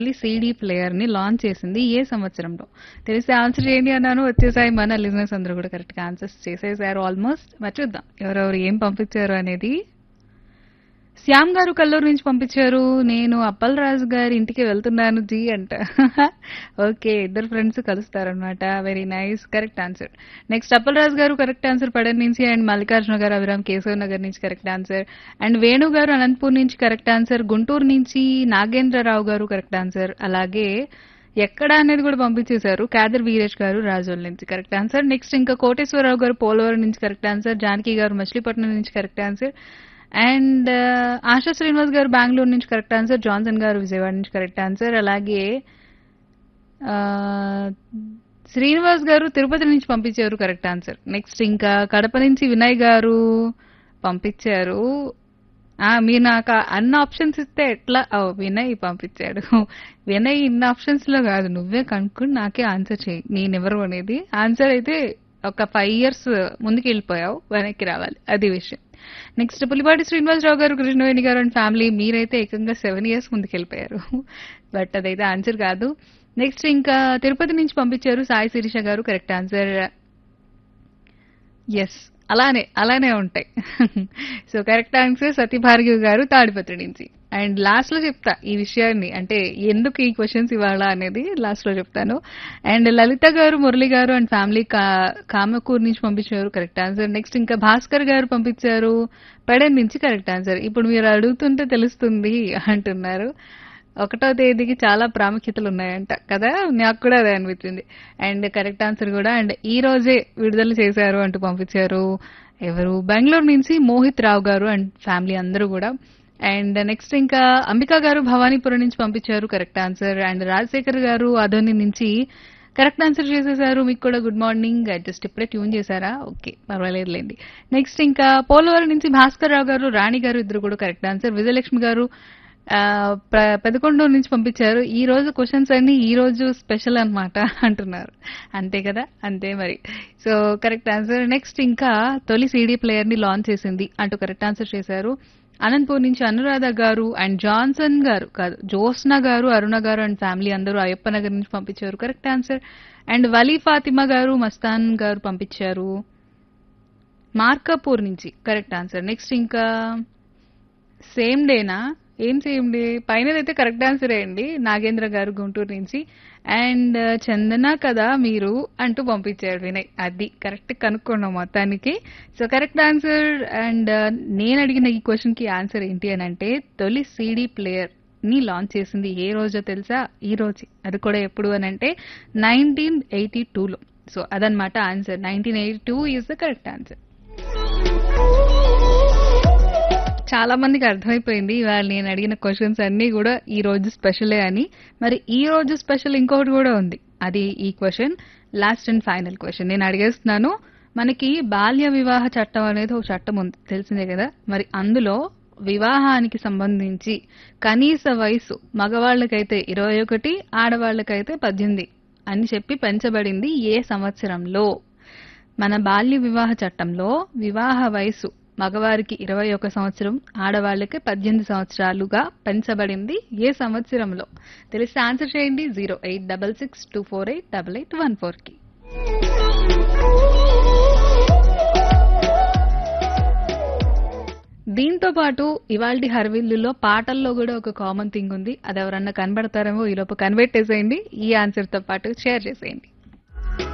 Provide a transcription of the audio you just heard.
CD player ని launch చేసింది ఏ సంవత్సరంలో తెలిస్తే ఆన్సర్ చేయండి అన్నాను వచ్చేసాయి మన లిజినెస్ అందరూ కూడా కరెక్ట్ గా ఆన్సర్స్ చేసేసారు ఆల్మోస్ట్ మరి చూద్దాం ఎవరెవరు ఏం పంపించారు అనేది శ్యామ్ గారు కల్లూరు నుంచి పంపించారు నేను అప్పల్ రాజు గారి ఇంటికి వెళ్తున్నాను జీ అంట ఓకే ఇద్దరు ఫ్రెండ్స్ కలుస్తారనమాట very nice correct answer next Appal Raju గారు కరెక్ట్ ఆన్సర్ పడన్ నుంచి అండ్ మల్లికార్జున గారు అభిరామ్ కేశవ్ నగర్ నుంచి కరెక్ట్ ఆన్సర్ అండ్ వేణు గారు అనంతపూర్ నుంచి కరెక్ట్ ఆన్సర్ గుంటూరు నుంచి నాగేంద్రరావు గారు కరెక్ట్ ఆన్సర్ అలాగే ఎక్కడ అనేది కూడా పంపించేశారు కాదర్ వీరేష్ గారు రాజోల్ నుంచి కరెక్ట్ ఆన్సర్ నెక్స్ట్ ఇంకా కోటేశ్వరరావు గారు పోలవరం నుంచి కరెక్ట్ ఆన్సర్ జానకి గారు మచిలీపట్నం నుంచి correct answer and Asha Srinivas గారు బెంగళూరు నుంచి కరెక్ట్ ఆన్సర్ జాన్సన్ గారు విజయవాడ నుంచి కరెక్ట్ ఆన్సర్ అలాగే ఆ, శ్రీనివాస్ గారు తిరుపతి నుంచి పంపించారు కరెక్ట్ ఆన్సర్ నెక్స్ట్ ఇంకా కడప నుంచి వినయ్ గారు పంపించారు ఆ, మీరు నాకు ఆ అన్ని ఆప్షన్స్ ఇస్తే ఎట్లా ఓ, వినయ్ పంపించాడు వినయ్ ఇన్ని ఆప్షన్స్ లో కాదు నువ్వే కనుక్కుని నాకే ఆన్సర్ చేయి నేను ఎవరు అనేది ఆన్సర్ అయితే ఒక ఫైవ్ ఇయర్స్ ముందుకు వెళ్ళిపోయావు వెనక్కి రావాలి అది విషయం నెక్స్ట్ పులిపాటి శ్రీనివాసరావు గారు కృష్ణవేణి గారు అండ్ ఫ్యామిలీ మీరైతే ఏకంగా సెవెన్ ఇయర్స్ ముందుకు వెళ్ళిపోయారు బట్ అదైతే ఆన్సర్ కాదు నెక్స్ట్ ఇంకా తిరుపతి నుంచి పంపించారు సాయి శిరీష గారు కరెక్ట్ ఆన్సర్ ఎస్ అలానే అలానే ఉంటాయి సో కరెక్ట్ ఆన్సర్ సత్యభార్గవి గారు తాడిపత్రి నుంచి అండ్ లాస్ట్ లో చెప్తా ఈ విషయాన్ని అంటే ఎందుకు ఈ క్వశ్చన్స్ ఇవాళ అనేది లాస్ట్ లో చెప్తాను అండ్ లలిత గారు మురళి గారు అండ్ ఫ్యామిలీ కా- కామకూర్ నుంచి పంపించారు కరెక్ట్ ఆన్సర్ నెక్స్ట్ ఇంకా భాస్కర్ గారు పంపించారు పెడన్ నుంచి కరెక్ట్ ఆన్సర్ ఇప్పుడు మీరు అడుగుతుంటే తెలుస్తుంది అంటున్నారు ఒకటో తేదీకి చాలా ప్రాముఖ్యతలు ఉన్నాయంట కదా నాకు కూడా అదే అనిపించింది అండ్ కరెక్ట్ ఆన్సర్ కూడా అండ్ ఈ రోజే విడుదల చేశారు అంటూ పంపించారు ఎవరు బెంగళూరు నుంచి మోహిత్ రావు గారు అండ్ ఫ్యామిలీ అందరూ కూడా అండ్ నెక్స్ట్ ఇంకా అంబికా గారు భవానీపురం నుంచి పంపించారు కరెక్ట్ ఆన్సర్ అండ్ రాజశేఖర్ గారు అధోని నుంచి కరెక్ట్ ఆన్సర్ చేసేసారు మీకు కూడా గుడ్ మార్నింగ్ జస్ట్ ఇప్పుడే ట్యూన్ చేశారా ఓకే పర్వాలేదులేండి నెక్స్ట్ ఇంకా పోలవరం నుంచి భాస్కర్ రావు గారు రాణి గారు ఇద్దరు కూడా కరెక్ట్ ఆన్సర్ విజయలక్ష్మి గారు ఆ, ప్ర- పెదకొండూరు నుంచి పంపించారు ఈ రోజు క్వశ్చన్స్ అన్ని ఈ రోజు స్పెషల్ అన్నమాట అంటున్నారు అంతే కదా అంతే మరి సో కరెక్ట్ ఆన్సర్ నెక్స్ట్ ఇంకా తొలి సీడీ ప్లేయర్ ని లాంచ్ చేసింది అంటూ కరెక్ట్ ఆన్సర్ చేశారు అనంతపూర్ నుంచి అనురాధ గారు అండ్ జాన్సన్ గారు కాదు జోస్నా గారు అరుణ గారు అండ్ ఫ్యామిలీ అందరూ అయ్యప్ప నగర్ నుంచి పంపించారు correct answer and Vali Fatima గారు మస్తాన్ గారు పంపించారు మార్కాపూర్ నుంచి కరెక్ట్ ఆన్సర్ నెక్స్ట్ ఇంకా సేమ్ డేనా ఏం సేమ్ డే పైన అయితే కరెక్ట్ ఆన్సర్ అండి నాగేంద్ర గారు గుంటూరు నుంచి అండ్ చందన కదా మీరు అంటూ పంపించాడు వినయ్ అది కరెక్ట్ కనుక్కున్నాం మొత్తానికి సో కరెక్ట్ ఆన్సర్ అండ్ నేను అడిగిన ఈ క్వశ్చన్ కి ఆన్సర్ ఏంటి అని అంటే తొలి సీడీ ప్లేయర్ ని లాంచ్ చేసింది ఏ రోజో తెలుసా ఈ రోజు అది కూడా ఎప్పుడు అని అంటే నైన్టీన్ ఎయిటీ టూలో సో అదనమాట answer nineteen eighty two is the correct answer చాలా మందికి అర్థమైపోయింది ఇవాళ నేను అడిగిన క్వశ్చన్స్ అన్ని కూడా ఈ రోజు స్పెషలే అని మరి ఈ రోజు స్పెషల్ ఇంకొకటి కూడా ఉంది అది ఈ question last and final question నేను అడిగేస్తున్నాను మనకి బాల్య వివాహ చట్టం అనేది ఒక చట్టం ఉంది తెలిసిందే కదా మరి అందులో వివాహానికి సంబంధించి కనీస వయసు మగవాళ్ళకైతే ఇరవై ఒకటి ఆడవాళ్ళకైతే పద్దెనిమిది అని చెప్పి పెంచబడింది ఏ సంవత్సరంలో మన బాల్య వివాహ చట్టంలో వివాహ వయసు మగవారికి ఇరవై ఒక సంవత్సరం ఆడవాళ్ళకి పద్దెనిమిది సంవత్సరాలుగా పెంచబడింది ఏ సంవత్సరంలో తెలిస్తే ఆన్సర్ చేయండి zero eight double six two four eight double eight one four కి దీంతో పాటు ఇవాల్టి హర్విల్లులో పాటల్లో కూడా ఒక కామన్ థింగ్ ఉంది అది ఎవరన్నా కనబడతారేమో ఈలోపు కనిపెట్టేసేయండి ఈ ఆన్సర్ తో పాటు షేర్ చేసేయండి